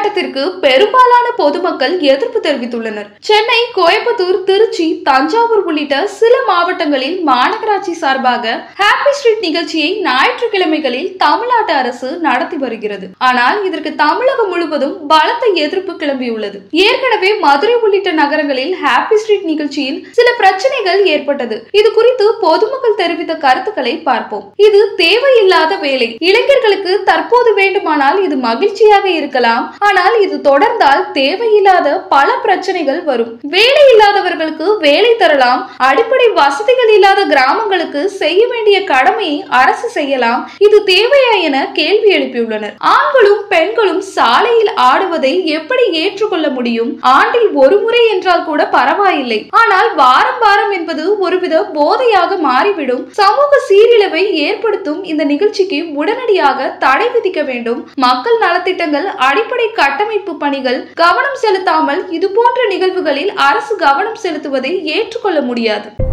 போராட்டத்திற்கு பெரும்பாலான பொதுமக்கள் எதிர்ப்பு தெரிவித்துள்ளனர் சென்னை கோயம்புத்தூர் திருச்சி தஞ்சாவூர் உள்ளிட்ட சில மாவட்டங்களில் மாநகராட்சி சார்பாக ஹாப்பி ஸ்ட்ரீட் நிகழ்ச்சியை ஞாயிற்றுக்கிழமைகளில் தமிழ்நாட்டு அரசு நடத்தி வருகிறது ஆனால் இதற்கு தமிழகம் முழுவதும் பலத்த எதிர்ப்பு கிளம்பியுள்ளது ஏற்கனவே மதுரை உள்ளிட்ட நகரங்களில் ஹாப்பி ஸ்ட்ரீட் நிகழ்ச்சியில் சில பிரச்சனைகள் ஏற்பட்டது இது குறித்து பொதுமக்கள் தெரிவித்த கருத்துக்களை பார்ப்போம் இது தேவையில்லாத வேலை இளைஞர்களுக்கு தற்போது வேண்டுமானால் இது மகிழ்ச்சியாக இருக்கலாம் ஆனால் இது தொடர்ந்தால் தேவையில்லாத பல பிரச்சனைகள் வரும் வேலை இல்லாதவர்களுக்கு வேலை தரலாம் அடிப்படை வசதிகள் இல்லாத கிராமங்களுக்கு செய்ய வேண்டிய கடமையை அரசு செய்யலாம் இது தேவையா என கேள்வி எழுப்பியுள்ளனர் ஆண்களும் பெண்களும் சாலையில் ஆடுவதை எப்படி ஏற்றுக்கொள்ள முடியும் ஆண்டில் ஒரு முறை என்றால் கூட பரவாயில்லை ஆனால் வாரம் வாரம் என்பது ஒருவித போதையாக மாறிவிடும் சமூக சீரிழவை ஏற்படுத்தும் இந்த நிகழ்ச்சிக்கு உடனடியாக தடை விதிக்க வேண்டும் மக்கள் நலத்திட்டங்கள் அடிப்படை கட்டமைப்பு பணிகள் கவனம் செலுத்தாமல் இது போன்ற நிகழ்வுகளில் அரசு கவனம் செலுத்துவதை ஏற்றுக்கொள்ள முடியாது